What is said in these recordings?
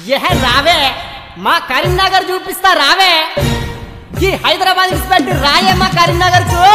ఏ రావే మా కరీంనగర్ చూపిస్తా రావే ఈ హైదరాబాద్ ఇన్స్పెక్ట్ రాయే మా కరీంనగర్ కు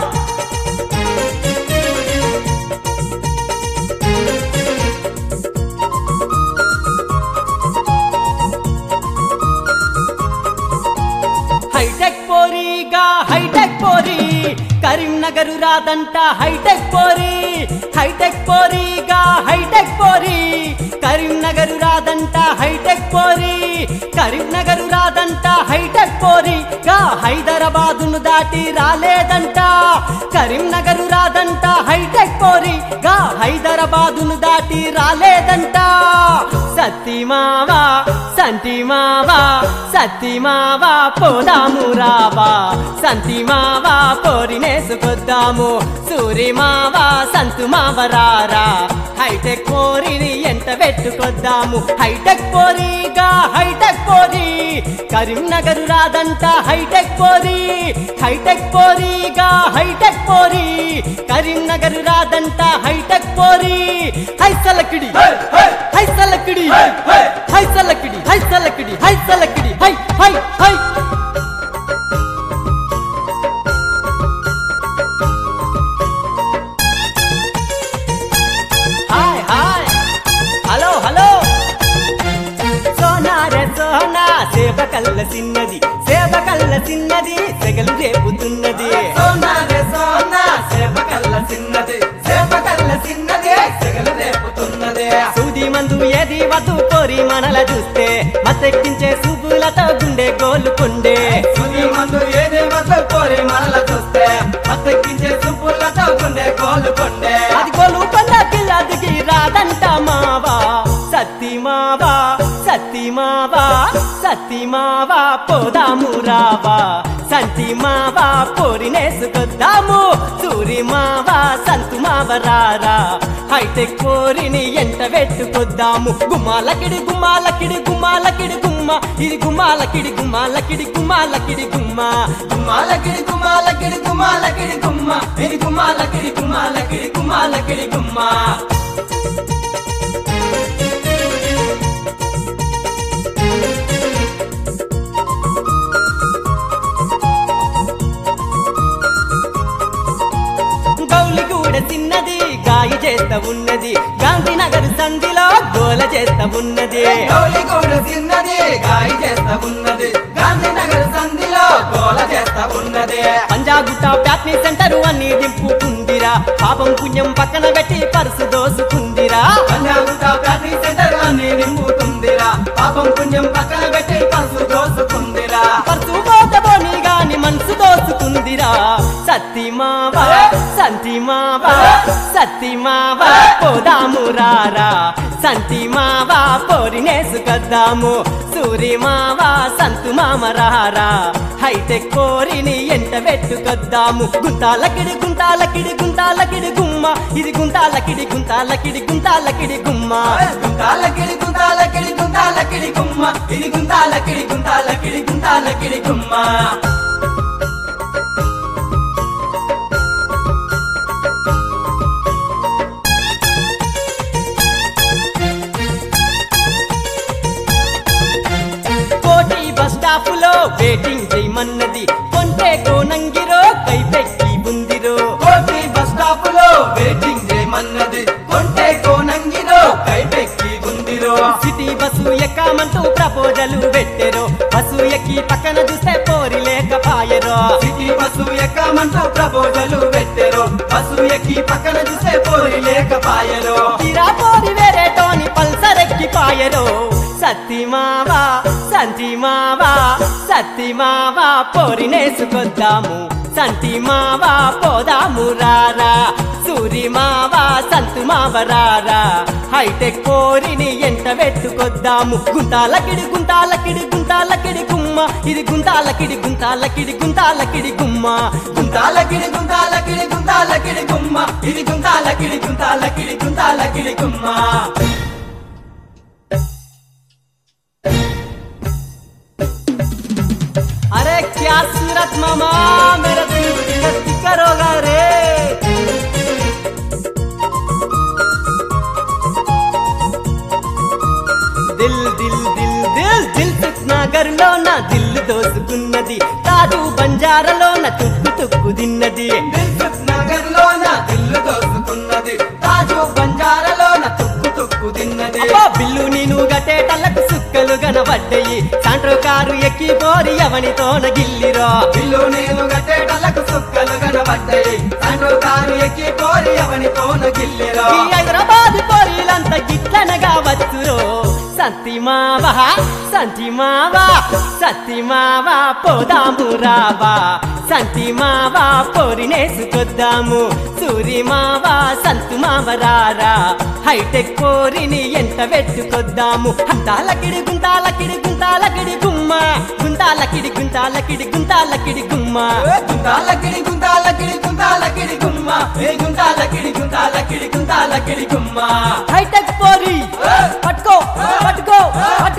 హైటెక్ పోరీగా హైటెక్ పోరి కరీంనగర్ రాదంట హైటెక్ పోరి హైటెక్ పోరీగా హైటెక్ పోరి కరీంనగర్ రాదంట హైటెక్ పోరి కరీంనగర్ రాదంట హైటెక్ పోరి గా హైదరాబాదును దాటి రాలేదంట కరీంనగర్ రాదంట హైటెక్ పోరి గా హైదరాబాదును దాటి రాలేదంట సత్తిమావా సంతిమావా సత్తిమావా పోదాము రావా సంతిమావా పోరినేసుకొద్దాము సూరిమావా సంతుమావరారా హైటెక్ పోరిని ఎంత పెట్టుకొద్దాము హైటెక్ పోరిగా హైటెక్ పోరి కరీంనగర్ రాదంట హైటెక్ పోరి హైటెక్ పోరిగా హైటెక్ పోరి కరీంనగర్ రాదంట హైటెక్ పోరి హైసలకిడి హైసలకిడి హైసలకిడి హైసలకిడి హైసలకిడి hi hi hi hi hi hello hello సోనారే సోనా సేవ కల్ల చిన్నది సేవ కల్ల చిన్నది సెగలు రేపుతున్నది సోనారే సోనా సేపకల్ల చిన్నది సేపకల్ల చిన్నది సెగలు రేపుతున్నది సూది మందు ఏది వద్దు కోరి మనల చూస్తే మత్తెక్కించే సూపులతో గుండె గోలుకుండే సుని మందు ఏదే వద్ద కోరి మనల చూస్తే అత్తెక్కించే సుప్పులతో గుండె కోలుకొండే అది గోలుకొండ పిల్ల దిగి రాదంట మావా సత్తి మావా సత్తి మావా సత్తి మావా పోదాము రావా సంతి మావా పోరినేసుకొద్దాము సూరి మావా సంతు మావరారా హైటెక్ కోరిని ఎంట పెట్టుకొద్దాము గుమ్మాలకిడి గుమ్మాలకిడి గుమ్మాలకిడి గుమ్మ ఇది గుమ్మాలకిడి గుమ్మాలకిడి గుమ్మాలకిడి గుమ్మ గుమ్మాలకిడి గుమ్మాలకిడి గుమ్మాలకిడి గుమ్మ ఇది గుమ్మాలకిడి గుమ్మాలకిడి గుమ్మాలకిడి గుమ్మ గౌలిగూడ చిన్నది గాయి చేస్తా ఉన్నది గాంధీనగర్ సంధిలో గోల చేస్తా ఉన్నది గౌలిగూడ చిన్నది గాయి చేస్తా ఉన్నది గాంధీనగర్ సంధిలో గోల చేస్తా ఉన్నది పంజాగుట్ట ప్యాట్నీ సెంటర్ అన్ని దింపుకుందిరా పాపం పుణ్యం పక్కన పెట్టి పర్సు దోసుకుందిరా పంజాగుట్ట బ్యాటరీ సెంటర్ అన్ని నింపుతుందిరా పాపం పుణ్యం పక్కన పెట్టి పసు దోసుకుందిరా పర్సు పోతబోని గాని మనసు దోసుకుందిరా సత్తి మావా సంతి మావా సత్తి మావా పోదాము రారా సంతి మావా పోరినేసుకొద్దాము సూరి మావా సంతు మామ రారా హైటెక్ కోరిని ఎంట పెట్టుకొద్దాము గుంతాలకిడి గుంతాలకిడి గుంతాలకిడి గుమ్మ ఇది గుంతాలకిడి గుంతాలకిడి గుంతాలకిడి గుమ్మ గుంతాలకిడి గుంతాలకిడి గుంతాలకిడి గుమ్మ ఇది గుంతాలకిడి గుంతాలకిడి గుంతాలకిడి గుమ్మ కోటి బస్ స్టాప్ లో వెయిటింగ్ చేయమన్నది కొంటే కోనంగిరో కైపెక్కి బుందిరో కోటి బస్ స్టాప్ లో వెయిటింగ్ చేయమన్నది కొంటే కోనంగిలో కైపెక్కి ఉందిరో సిటీ బస్సు ఎక్కామంటూ ప్రపోజలు పెట్టెరో బస్సు ఎక్కి పక్కన చూస్తే పోరి లేకపాయరో సిటీ బస్సు ఎక్కమంటూ ప్రపోజలు పెట్టెరు బస్సు ఎక్కి పక్కన చూస్తే పోరి లేకపాయరు తీరా పోరి వేరే టోని పల్సర్ ఎక్కి పాయరో సత్తి మావా సంతి మావా సత్తి మావా పోరినేసుకొద్దాము సంతి మావా పోదాము రారా సూరి మావా సంతు మావరారా హైటెక్ పోరిని ఎంట పెట్టుకొద్దాము గుంతాలకిడి గుంతాలకిడి గుంతాలకిడి గుమ్మ ఇది గుంతాలకిడి గుంతాలకిడి గుంతాలకిడి గుమ్మ గుంతాలకిడి గుంతాలకిడి గుంతాలకిడి గుమ్మ ఇది గుంతాలకిడి గుంతాలకిడి గుంతాలకిడి గుమ్మ अरे क्या सूरत मामा मेरा दिल टिकर टिकर होगा रे दिल दिल दिल నగర్లో నా దిల్లు దోసుకున్నది తాదు బంజారాలో నా తుక్కు తుక్కు తిన్నది దిల్సుఖ్ నగర్ లో నా దిల్లు దోసుకున్నది తాజు బంజారాలో నా తుక్కు తుక్కు తిన్నది అబ్బా బిల్లు నేను గట్టేటల్లకు సుక్కలు గనబడ్డయి సాంట్రో కారు ఎక్కి పోరి ఎవనితోన గిల్లిరో ఇల్లు నేను గట్టేటలకు సుక్కలు కనబడ్డాయి తండ్రి కారు ఎక్కి పోరి అవనితోన గిల్లిరో ఈ హైదరాబాద్ పోరీలంతా గిట్లనగా వచ్చురో సంతి మావా సంతి మావా సత్తి మావా పోదాము రావా సంతి మావా పోరినేసుకొద్దాము సూరి మావా సంతు మావరారా హైటెక్ పోరిని ఎంట పెట్టుకొద్దాము అంతాలకిడి గుంతాలకిడి గుంతాలకిడి గుమ్మ గుంతాలకిడి గుంతాలకిడి గుంతాలకిడి గుమ్మ గుంతాలకిడి గుంతాలకిడి గుంతాలకిడి గుమ్మ ఏ గుంతాలకిడి గుంతాలకిడి గుంతాలకిడి గుమ్మ హైటెక్ పోరి పట్టుకో పట్టుకో